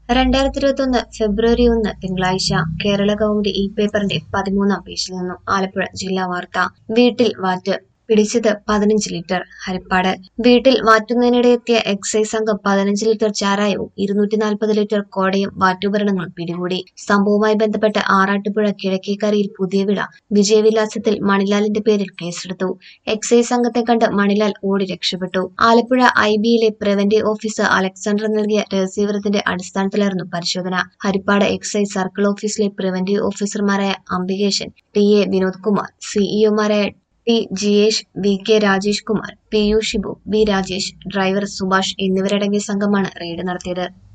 രണ്ടായിരത്തി ഇരുപത്തൊന്ന് ഫെബ്രുവരി ഒന്ന് തിങ്കളാഴ്ച കേരള കൗമുദി ഈ പേപ്പറിന്റെ പതിമൂന്നാം പേജിൽ നിന്നും ആലപ്പുഴ ജില്ലാ വാർത്ത വീട്ടിൽ വാറ്റ് പിടിച്ചത് പതിനഞ്ച് ലിറ്റർ ഹരിപ്പാട് വീട്ടിൽ വാറ്റുന്നതിനിടെ എത്തിയ എക്സൈസ് സംഘം പതിനഞ്ച് ലിറ്റർ ചാരായവും ഇരുന്നൂറ്റി നാൽപ്പത് ലിറ്റർ കോടയും വാറ്റുപകരണങ്ങളും പിടികൂടി സംഭവവുമായി ബന്ധപ്പെട്ട് ആറാട്ടുപുഴ കിഴക്കേക്കരയിൽ പുതിയവിള വിജയവിലാസത്തിൽ മണിലാലിന്റെ പേരിൽ കേസെടുത്തു എക്സൈസ് സംഘത്തെ കണ്ട് മണിലാൽ ഓടി രക്ഷപ്പെട്ടു ആലപ്പുഴ ഐ ബിയിലെ പ്രിവന്റീവ് ഓഫീസർ അലക്സാണ്ടർ നൽകിയ രഹസ്യവിവരത്തിന്റെ അടിസ്ഥാനത്തിലായിരുന്നു പരിശോധന ഹരിപ്പാട് എക്സൈസ് സർക്കിൾ ഓഫീസിലെ പ്രിവന്റീവ് ഓഫീസർമാരായ അംബികേശൻ ടി എ വിനോദ് കുമാർ സിഇഒമാരായ T Jiyesh V K Rajesh Kumar P U Shibu V Rajesh driver Subhash എന്നിവരടങ്ങിയ സംഘമാണ് റെയ്ഡ് നടത്തിയത്